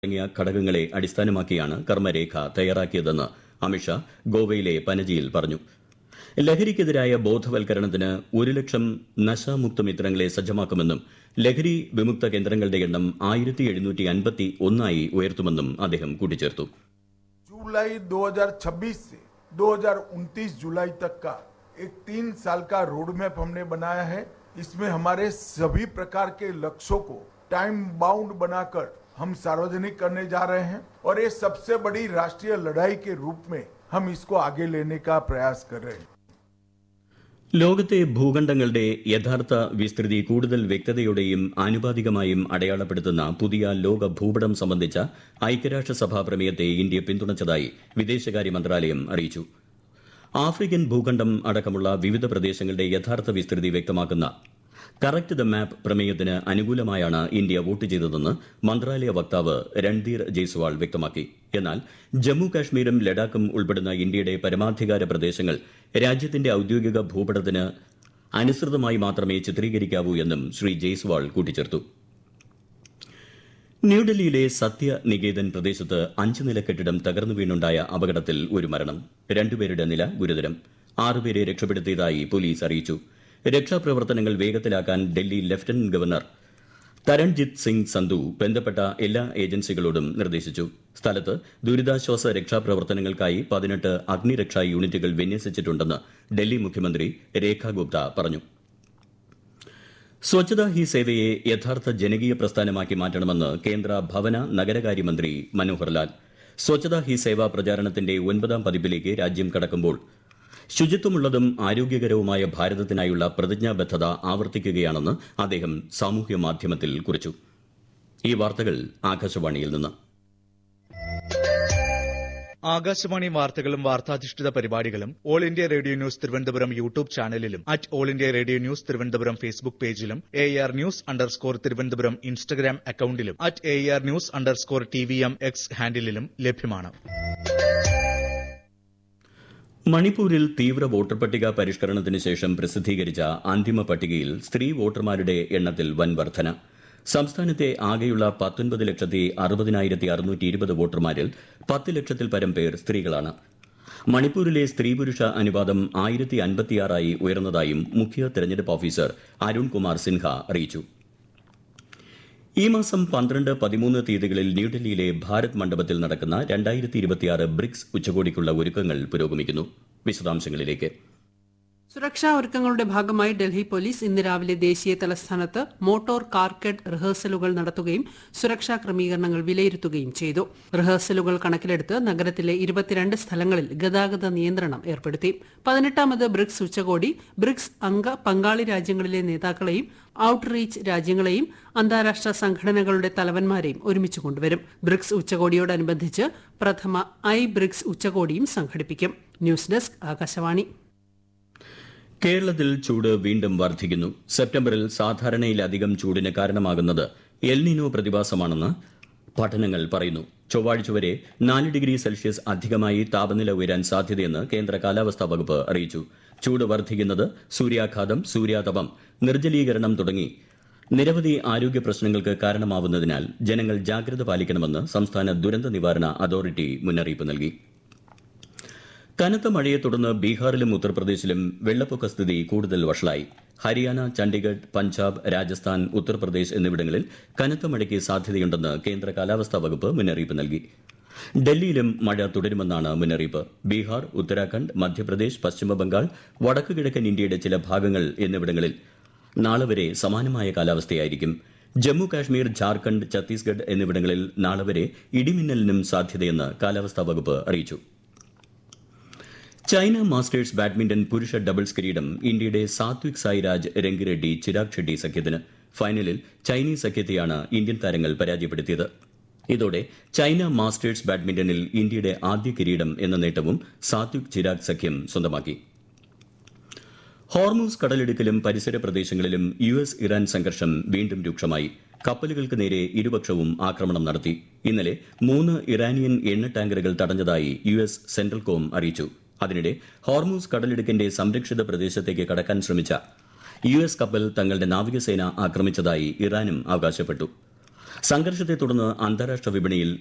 തുടങ്ങിയ ഘടകങ്ങളെ അടിസ്ഥാനമാക്കിയാണ് കർമ്മരേഖ തയ്യാറാക്കിയതെന്ന് അമിത്ഷാ ഗോവയിലെ പനജിയിൽ പറഞ്ഞു ലഹരിക്കെതിരായ ബോധവൽക്കരണത്തിന് ഒരു ലക്ഷം നശാമുക്ത മിത്രങ്ങളെ സജ്ജമാക്കുമെന്നും ലഹരി വിമുക്ത കേന്ദ്രങ്ങളുടെ എണ്ണം ആയിരത്തി എഴുന്നൂറ്റി അൻപത്തി ഒന്നായി ഉയർത്തുമെന്നും അദ്ദേഹം കൂട്ടിച്ചേർത്തു जुलाई 2026 से 2029 जुलाई तक का एक तीन साल का रोड मैप हमने बनाया है इसमें हमारे सभी प्रकार के लक्ष्यों को टाइम बाउंड बनाकर हम सार्वजनिक करने जा रहे हैं और ये सबसे बड़ी राष्ट्रीय लड़ाई के रूप में हम इसको आगे लेने का प्रयास कर रहे हैं ലോകത്തെ ഭൂഖണ്ഡങ്ങളുടെ യഥാർത്ഥ വിസ്തൃതി കൂടുതൽ വ്യക്തതയോടെയും ആനുപാതികമായും അടയാളപ്പെടുത്തുന്ന പുതിയ ലോക ഭൂപടം സംബന്ധിച്ച ഐക്യരാഷ്ട്രസഭാ പ്രമേയത്തെ ഇന്ത്യ പിന്തുണച്ചതായി വിദേശകാര്യ മന്ത്രാലയം അറിയിച്ചു ആഫ്രിക്കൻ ഭൂഖണ്ഡം അടക്കമുള്ള വിവിധ പ്രദേശങ്ങളുടെ യഥാർത്ഥ വിസ്തൃതി വ്യക്തമാക്കുന്ന കറക്റ്റ് ദ മാപ്പ് പ്രമേയത്തിന് അനുകൂലമായാണ് ഇന്ത്യ വോട്ട് ചെയ്തതെന്ന് മന്ത്രാലയ വക്താവ് രൺധീർ ജയ്സ്വാൾ വ്യക്തമാക്കി എന്നാൽ ജമ്മു കാശ്മീരും ലഡാക്കും ഉൾപ്പെടുന്ന ഇന്ത്യയുടെ പരമാധികാര പ്രദേശങ്ങൾ രാജ്യത്തിന്റെ ഔദ്യോഗിക ഭൂപടത്തിന് അനുസൃതമായി മാത്രമേ ചിത്രീകരിക്കാവൂ എന്നും ശ്രീ ജയ്സ്വാൾ കൂട്ടിച്ചേർത്തു ന്യൂഡൽഹിയിലെ സത്യനികേതൻ പ്രദേശത്ത് അഞ്ച് നില കെട്ടിടം തകർന്നു വീണുണ്ടായ അപകടത്തിൽ ഒരു മരണം രണ്ടുപേരുടെ നില ഗുരുതരം ആറുപേരെ രക്ഷപ്പെടുത്തിയതായി പോലീസ് അറിയിച്ചു രക്ഷാപ്രവർത്തനങ്ങൾ വേഗത്തിലാക്കാൻ ഡൽഹി ലഫ്റ്റനന്റ് ഗവർണർ തരൺജിത് സിംഗ് സന്ധു ബന്ധപ്പെട്ട എല്ലാ ഏജൻസികളോടും നിർദ്ദേശിച്ചു സ്ഥലത്ത് ദുരിതാശ്വാസ രക്ഷാപ്രവർത്തനങ്ങൾക്കായി പതിനെട്ട് അഗ്നിരക്ഷാ യൂണിറ്റുകൾ വിന്യസിച്ചിട്ടുണ്ടെന്ന് ഡൽഹി മുഖ്യമന്ത്രി രേഖ ഗുപ്ത പറഞ്ഞു സ്വച്ഛതാ ഹി സേവയെ യഥാർത്ഥ ജനകീയ പ്രസ്ഥാനമാക്കി മാറ്റണമെന്ന് കേന്ദ്ര ഭവന നഗരകാര്യമന്ത്രി മനോഹർ ലാൽ സ്വച്ഛതാ ഹി സേവ പ്രചാരണത്തിന്റെ ഒൻപതാം പതിപ്പിലേക്ക് രാജ്യം കടക്കുമ്പോൾ ശുചിത്വമുള്ളതും ആരോഗ്യകരവുമായ ഭാരതത്തിനായുള്ള പ്രതിജ്ഞാബദ്ധത ആവർത്തിക്കുകയാണെന്ന് അദ്ദേഹം സാമൂഹ്യ മാധ്യമത്തിൽ കുറിച്ചു ഈ വാർത്തകൾ ആകാശവാണിയിൽ നിന്ന് ആകാശവാണി വാർത്തകളും വാർത്താധിഷ്ഠിത പരിപാടികളും all India radio news Thiruvananthapuram YouTube ചാനലിലും at all India radio news Thiruvananthapuram Facebook പേജിലും A R news underscore Thiruvananthapuram Instagram അക്കൌണ്ടിലും at A R news underscore T V M X ഹാൻഡിലും ലഭ്യമാണ് മണിപ്പൂരിൽ തീവ്ര വോട്ടർ പട്ടിക പരിഷ്കരണത്തിന് ശേഷം പ്രസിദ്ധീകരിച്ച അന്തിമ പട്ടികയിൽ സ്ത്രീ വോട്ടർമാരുടെ എണ്ണത്തിൽ വൻ വർധന സംസ്ഥാനത്തെ ആകെയുള്ള പത്തൊൻപത് ലക്ഷത്തി അറുപതിനായിരത്തി അറുന്നൂറ്റി ഇരുപത് വോട്ടർമാരിൽ പത്ത് ലക്ഷത്തിൽ പരം പേർ സ്ത്രീകളാണ് മണിപ്പൂരിലെ സ്ത്രീ പുരുഷ അനുപാതം ആയിരത്തി അൻപത്തിയാറായി ഉയർന്നതായും മുഖ്യ തെരഞ്ഞെടുപ്പ് ഓഫീസർ അരുൺകുമാർ സിൻഹ അറിയിച്ചു ഈ മാസം പന്ത്രണ്ട് പതിമൂന്ന് തീയതികളിൽ ന്യൂഡൽഹിയിലെ ഭാരത് മണ്ഡപത്തിൽ നടക്കുന്ന രണ്ടായിരത്തി ഇരുപത്തിയാറ് ബ്രിക്സ് ഉച്ചകോടിക്കുള്ള ഒരുക്കങ്ങൾ പുരോഗമിക്കുന്നു വിശദാംശങ്ങളിലേക്ക് സുരക്ഷാ ഒരുക്കങ്ങളുടെ ഭാഗമായി ഡൽഹി പോലീസ് ഇന്ന് രാവിലെ ദേശീയ തലസ്ഥാനത്ത് മോട്ടോർ കാർക്കറ്റ് റിഹേഴ്സലുകൾ നടത്തുകയും സുരക്ഷാ ക്രമീകരണങ്ങൾ വിലയിരുത്തുകയും ചെയ്തു റിഹേഴ്സലുകൾ കണക്കിലെടുത്ത് നഗരത്തിലെ ഇരുപത്തിരണ്ട് സ്ഥലങ്ങളിൽ ഗതാഗത നിയന്ത്രണം ഏർപ്പെടുത്തി പതിനെട്ടാമത് ബ്രിക്സ് ഉച്ചകോടി ബ്രിക്സ് അംഗ പങ്കാളി രാജ്യങ്ങളിലെ നേതാക്കളെയും ഔട്ട്റീച്ച് രാജ്യങ്ങളെയും അന്താരാഷ്ട്ര സംഘടനകളുടെ തലവന്മാരെയും ഒരുമിച്ച് കൊണ്ടുവരും ബ്രിക്സ് ഉച്ചകോടിയോടനുബന്ധിച്ച് പ്രഥമ ഐ ബ്രിക്സ് ഉച്ചകോടിയും സംഘടിപ്പിക്കും ന്യൂസ് ഡെസ്ക് ആകാശവാണി കേരളത്തിൽ ചൂട് വീണ്ടും വർദ്ധിക്കുന്നു സെപ്റ്റംബറിൽ സാധാരണയിലധികം ചൂടിന് കാരണമാകുന്നത് എൽനിനോ പ്രതിഭാസമാണെന്ന് പഠനങ്ങൾ പറയുന്നു ചൊവ്വാഴ്ച വരെ നാല് ഡിഗ്രി സെൽഷ്യസ് അധികമായി താപനില ഉയരാൻ സാധ്യതയെന്ന് കേന്ദ്ര കാലാവസ്ഥാ വകുപ്പ് അറിയിച്ചു ചൂട് വർദ്ധിക്കുന്നത് സൂര്യാഘാതം സൂര്യാതപം നിർജ്ജലീകരണം തുടങ്ങി നിരവധി ആരോഗ്യ പ്രശ്നങ്ങൾക്ക് കാരണമാവുന്നതിനാൽ ജനങ്ങൾ ജാഗ്രത പാലിക്കണമെന്ന് സംസ്ഥാന ദുരന്ത നിവാരണ അതോറിറ്റി മുന്നറിയിപ്പ് നൽകി കനത്ത മഴയെ തുടർന്ന് ബീഹാറിലും ഉത്തർപ്രദേശിലും വെള്ളപ്പൊക്ക സ്ഥിതി കൂടുതൽ വഷളായി ഹരിയാന ചണ്ഡിഗഡ് പഞ്ചാബ് രാജസ്ഥാൻ ഉത്തർപ്രദേശ് എന്നിവിടങ്ങളിൽ കനത്ത മഴയ്ക്ക് സാധ്യതയുണ്ടെന്ന് കേന്ദ്ര കാലാവസ്ഥാ വകുപ്പ് മുന്നറിയിപ്പ് നൽകി ഡൽഹിയിലും മഴ തുടരുമെന്നാണ് മുന്നറിയിപ്പ് ബീഹാർ ഉത്തരാഖണ്ഡ് മധ്യപ്രദേശ് പശ്ചിമബംഗാൾ വടക്കു കിഴക്കൻ ഇന്ത്യയുടെ ചില ഭാഗങ്ങൾ എന്നിവിടങ്ങളിൽ നാളെ വരെ സമാനമായ കാലാവസ്ഥയായിരിക്കും ജമ്മു കാശ്മീർ ഝാർഖണ്ഡ് ഛത്തീസ്ഗഡ് എന്നിവിടങ്ങളിൽ നാളെ വരെ ഇടിമിന്നലിനും സാധ്യതയെന്ന് കാലാവസ്ഥാ വകുപ്പ് അറിയിച്ചു ചൈന മാസ്റ്റേഴ്സ് ബാഡ്മിന്റൺ പുരുഷ ഡബിൾസ് കിരീടം ഇന്ത്യയുടെ സാത്വിക് സായിരാജ് രംഗിറെഡ്ഡി ചിരാഗ് ഷെഡ്ഡി സഖ്യത്തിന് ഫൈനലിൽ ചൈനീസ് സഖ്യത്തെയാണ് ഇന്ത്യൻ താരങ്ങൾ പരാജയപ്പെടുത്തിയത് ഇതോടെ ചൈന മാസ്റ്റേഴ്സ് ബാഡ്മിന്റണിൽ ഇന്ത്യയുടെ ആദ്യ കിരീടം എന്ന നേട്ടവും സാത്വിക് ചിരാഗ് സഖ്യം സ്വന്തമാക്കി ഹോർമൂസ് കടലിടുക്കിലും പരിസര പ്രദേശങ്ങളിലും യു എസ് ഇറാൻ സംഘർഷം വീണ്ടും രൂക്ഷമായി കപ്പലുകൾക്ക് നേരെ ഇരുപക്ഷവും ആക്രമണം നടത്തി ഇന്നലെ മൂന്ന് ഇറാനിയൻ എണ്ണ ടാങ്കറുകൾ തടഞ്ഞതായി യു എസ് സെൻട്രൽ കോം അറിയിച്ചു അതിനിടെ ഹോർമൂസ് കടലിടുക്കിന്റെ സംരക്ഷിത പ്രദേശത്തേക്ക് കടക്കാൻ ശ്രമിച്ച യു എസ് കപ്പൽ തങ്ങളുടെ നാവികസേന ആക്രമിച്ചതായി ഇറാനും അവകാശപ്പെട്ടു സംഘർഷത്തെ തുടർന്ന് അന്താരാഷ്ട്ര വിപണിയിൽ